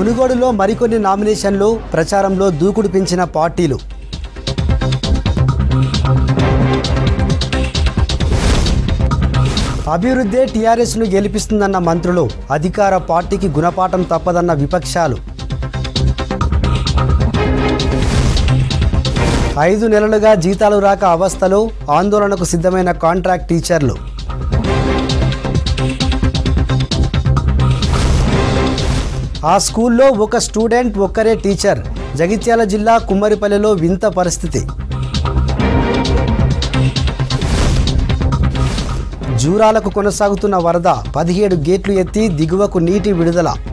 మునుగోడులో మరికొన్ని నామినేషన్లు ప్రచారంలో దూకుడు పెంచిన పార్టీలు అభివృద్ధే టీఆర్ఎస్ను గెలిపిస్తుందన్న మంత్రులు అధికార పార్టీకి గుణపాఠం తప్పదన్న విపక్షాలు ఐదు నెలలుగా జీతాలు రాక అవస్థలు ఆందోళనకు సిద్ధమైన కాంట్రాక్ట్ టీచర్లు ఆ స్కూల్లో ఒక స్టూడెంట్ ఒక్కరే టీచర్ జగిత్యాల జిల్లా కుమ్మరిపల్లిలో వింత పరిస్థితి జూరాలకు కొనసాగుతున్న వరద పదిహేడు గేట్లు ఎత్తి దిగువకు నీటి విడుదల